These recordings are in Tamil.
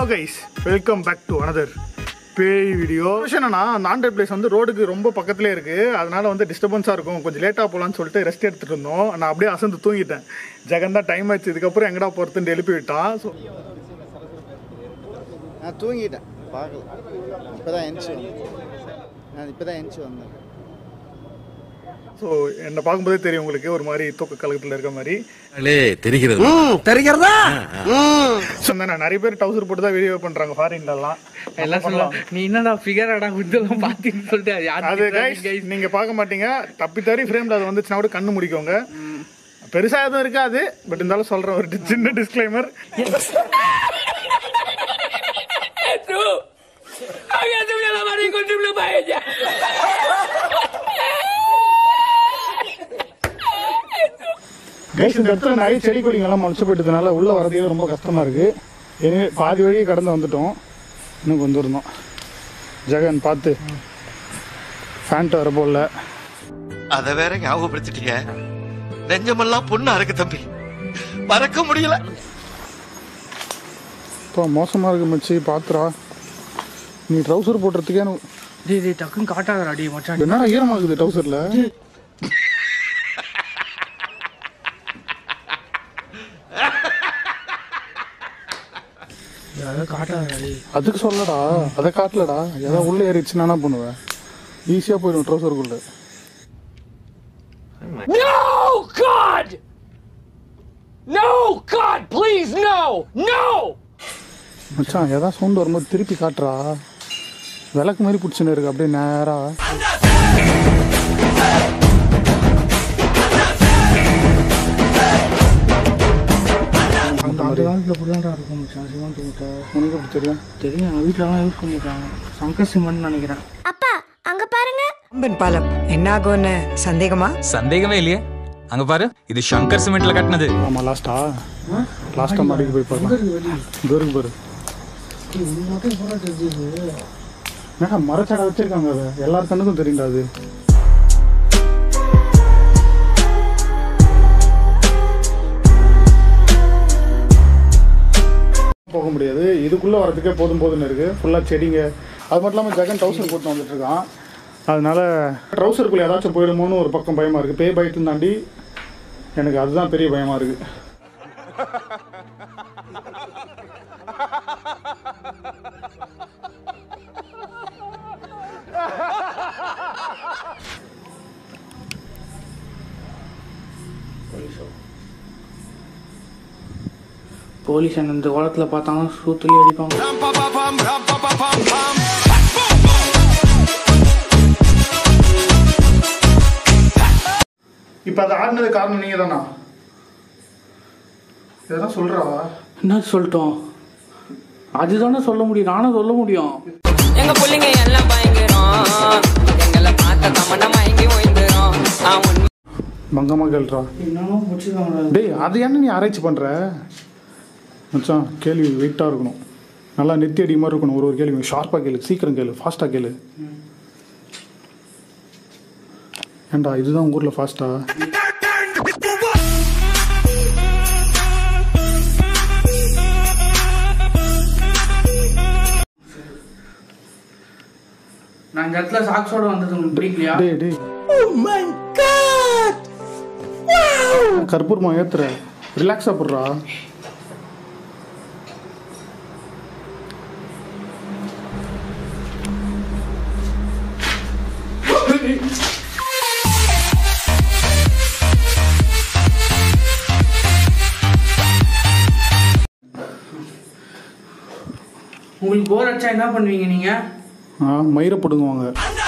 Hello guys welcome back to another பேய் வீடியோ என்னன்னா அந்த ஆண்ட்ராய்ட் பிளேஸ் வந்து ரோடுக்கு ரொம்ப பக்கத்துலேயே இருக்கு அதனால வந்து டிஸ்டர்பன்ஸாக இருக்கும் கொஞ்சம் லேட்டாக போகலான்னு சொல்லிட்டு ரெஸ்ட் எடுத்துட்டு இருந்தோம் நான் அப்படியே அசந்து தூங்கிட்டேன் ஜெகன் தான் டைம் ஆச்சு இதுக்கப்புறம் எங்கடா போகிறதுன்னு எழுப்பி விட்டான் ஸோ நான் தூங்கிட்டேன் பார்க்கல இப்போ தான் எந்திச்சு வந்தேன் நான் இப்போ தான் எந்திச்சு வந்தேன் ஸோ என்னை பார்க்கும்போதே தெரியும் உங்களுக்கு ஒரு மாதிரி தூக்க கலகத்தில் இருக்க மாதிரி தெரிகிறது தெரிகிறதா ஸோ நான் நிறைய பேர் டவுசர் போட்டு தான் வீடியோ பண்ணுறாங்க ஃபாரின்லலாம் எல்லாம் சொல்லலாம் நீ என்னடா ஃபிகர் ஆடா இதெல்லாம் பாத்தீங்கன்னு சொல்லிட்டு யார் அது கைஸ் நீங்க பார்க்க மாட்டீங்க தப்பி தவறி ஃப்ரேம்ல அது வந்துச்சுன்னா கூட கண்ணு முடிக்கோங்க பெருசா எதுவும் இருக்காது பட் இருந்தாலும் சொல்றேன் ஒரு டி- சின்ன டிஸ்க்ளைமர் கைஸ் இந்த இடத்துல நிறைய செடி கொடிங்கெல்லாம் முளைச்சு போயிட்டதுனால உள்ள வரதுக்கே ரொம்ப கஷ்டமா இருக்கு எனவே பாதி வழியை கடந்து வந்துட்டோம் இன்னும் கொஞ்சம் இருந்தோம் ஜெகன் பார்த்து ஃபேண்ட் வர போடல அத வேற ஞாபகப்படுத்திட்டீங்க நெஞ்சமெல்லாம் பொண்ணா இருக்கு தம்பி மறக்க முடியல இப்போ மோசமாக இருக்கு மச்சி பாத்துரா நீ ட்ரௌசர் போடுறதுக்கே எனக்கு- டேய் டேய் டக்குன்னு காட்டாதடா டேய் மச்சான் என்னடா ஈரமாக இருக்குது ட்ரௌசரில் அதை காட்டாதடா டேய் அதுக்கு சொல்லடா அதை காட்டலடா ஏதாவது உள்ளே ஏறிச்சுன்னா என்ன பண்ணுவேன் ஈஸியாக போயிடும் ட்ரௌசருக்குள்ளே No, God! No, God, please, no! No! மச்சான் ஏதாவது சவுண்ட் வரும்போது திருப்பி காட்டுறா விளக்கு மாதிரி பிடிச்சின்னு இருக்கு அப்படியே நேரா அந்த அந்த காலத்துல புரியடா இருக்கும் மச்சான் சிமெண்ட் மூட்டை உனக்கு எப்படி தெரியும் தெரியும் எங்கள் வீட்டிலலாம் யூஸ் பண்ணிருக்காங்க சங்கர் சிமெண்ட் நினைக்கிறேன் அப்பா அங்க பாருங்க பாம்பன் பாலம் என்ன ஆகும்னு சந்தேகமா சந்தேகமே இல்லையே அங்க பாரு இது சங்கர் சிமெண்ட்ல கட்டினது ஆமாம் லாஸ்ட்டா லாஸ்ட்டாக மாடிக்கு போய் பார்க்கலாம் இது இருக்கு பாரு ஏன்னா மரச்சடை வச்சிருக்காங்க அதை எல்லார் கண்ணுக்கும் தெரியும்டா அது போக முடியாது இதுக்குள்ளே வரதுக்கே போதும் போதும்னு இருக்கு ஃபுல்லாக செடிங்க அது மட்டும் இல்லாமல் ஜெகன் ட்ரௌசர் போட்டு வந்துட்டு இருக்கான் அதனால ட்ரௌசருக்குள்ளே ஏதாச்சும் போயிடுமோன்னு ஒரு பக்கம் பயமாக இருக்குது பேய் பயத்துன்னு தாண்டி எனக்கு அதுதான் பெரிய பயமாக இருக்குது போலீஸ் என்ன இந்த காலத்துல பார்த்தாங்கன்னா சூத்துலயே அடிப்பாங்க இப்போ அது ஆடினது காரணம் நீங்கள் தானா இதெல்லாம் சொல்கிறா என்ன சொல்லிட்டோம் அதுதானே சொல்ல முடியும் நானும் சொல்ல முடியும் எங்க புள்ளைங்க எல்லாம் பயங்கரம் எங்களை பார்த்த தமன்னா மயங்கி ஓய்ந்துரும் அவன் பங்கமாக கேள்றா என்னமோ பிடிச்சிருக்காங்க டேய் அது என்ன நீ ஆராய்ச்சி பண்ணுற மச்சான் கேள்வி வெயிட்டாக இருக்கணும் நல்லா நெத்தி அடி மாதிரி இருக்கணும் ஒரு ஒரு கேள்வி ஷார்ப்பாக கேளு சீக்கிரம் கேளு ஃபாஸ்ட்டாக கேளு ஏண்டா இதுதான் உங்கள் ஊரில் ஃபாஸ்ட்டா நான் இந்த இடத்துல சாக்ஸோட வந்தது உங்களுக்கு பிடிக்கலையா டேய் டேய் கற்பூரமா ஏத்துற ரிலாக்ஸாக போடுறா உங்களுக்கு போர் அடிச்சா என்ன பண்ணுவீங்க நீங்க ஆ மயிரை பிடுங்குவாங்க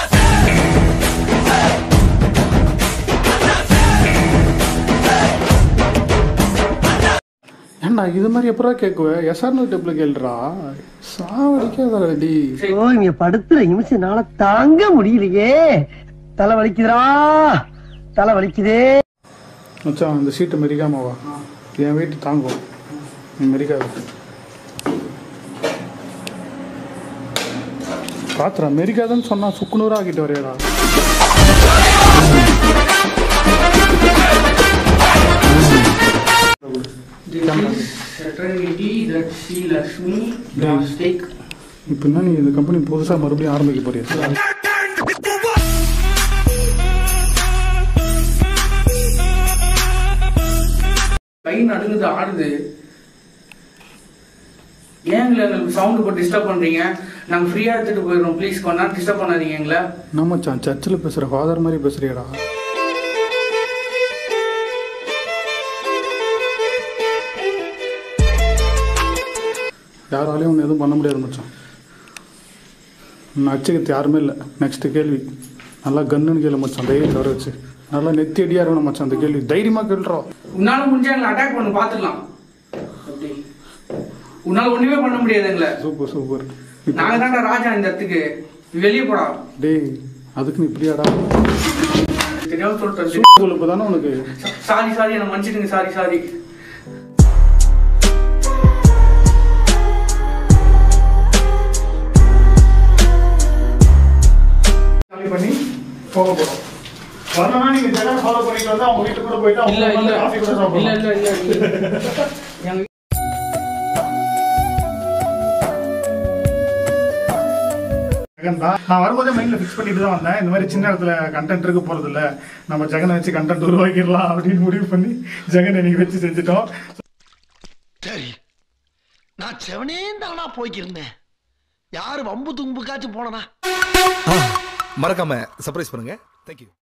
ஏண்டா இது மாதிரி எப்படா கேட்குவேன் எஸ்ஆர்னு டேப்பில் கேள்றா சாவடிக்காத ரெடி ஓ இங்க படுத்துற நிமிஷம்னால தாங்க முடியலையே தலை வலிக்குதுடா தலை வலிக்குதே மச்சான் இந்த சீட்டை மெரிக்காம வா என் வெயிட் தாங்கும் நீ மெரிக்காத பாத்துறா மெரிக்காதன்னு சொன்னா சுக்குநூறா ஆக்கிட்டு வரையடா Serenity, that she Lakshmi, steak. இப்போ என்ன நீ இந்த கம்பெனி புதுசாக மறுபடியும் ஆரம்பிக்க போறியா கை நடுங்குது ஆடுது ஏங்களே எங்களுக்கு சவுண்டு போட்டு டிஸ்டர்ப் பண்றீங்க நாங்க ஃப்ரீயா எடுத்துட்டு போயிடுறோம் ப்ளீஸ் கொஞ்ச நேரம் டிஸ்டர்ப் பண்ணாதீங்க எங்களை நம்ம மச்சான் சர்ச்சில் பேசுகிற ஃபாதர் மாதிரி பேசுறியாடா யாராலையும் ஒன்று எதுவும் பண்ண முடியாது மச்சான் நச்சுக்கிறது யாருமே இல்லை நெக்ஸ்ட் கேள்வி நல்லா கன்னுன்னு கேளு மச்சான் தைரியம் தவிர வச்சு நல்லா நெத்தி அடியா இருக்கணும் மச்சான் அந்த கேள்வி தைரியமாக கேள்றோம் உன்னால முடிஞ்சா எங்களை அட்டாக் பண்ண பாத்துக்கலாம் எப்படி உன்னால ஒண்ணுமே பண்ண முடியாது எங்களை சூப்பர் சூப்பர் நாங்க தான்டா ராஜா இந்த இடத்துக்கு வெளியே போடா டேய் அதுக்கு நீ இப்படியாடா தெரியாம சொல்லிட்டு இப்போ தானே உனக்கு சாரி சாரி என்ன மன்னிச்சிடுங்க சாரி சாரி காலி பண்ணி போக போகிறோம் வரணும்னா நீங்கள் ஜெகன் ஃபாலோ பண்ணிட்டு வந்து அவங்க வீட்டுக்கு கூட போயிட்டு இல்ல அவங்க இல்ல காஃபி கூட இல்ல சாப்பிடலாம் இல்ல இல்ல இல்ல எங்க ஜெகன் தான் நான் வரும்போதே மைண்ட்ல ஃபிக்ஸ் பண்ணிட்டு தான் வந்தேன் இந்த மாதிரி சின்ன இடத்துல கண்டென்ட் இருக்க போறது இல்ல நம்ம ஜெகனை வச்சு கண்டென்ட் உருவாக்கிடலாம் அப்படின்னு முடிவு பண்ணி ஜெகன் இன்னைக்கு வச்சு செஞ்சுட்டோம் சரி நான் செவனே தானா போய்க்கிருந்தேன் யாரு வம்பு தும்புக்காச்சும் போனனா மறக்காம சர்ப்ரைஸ் பண்ணுங்க தேங்க்யூ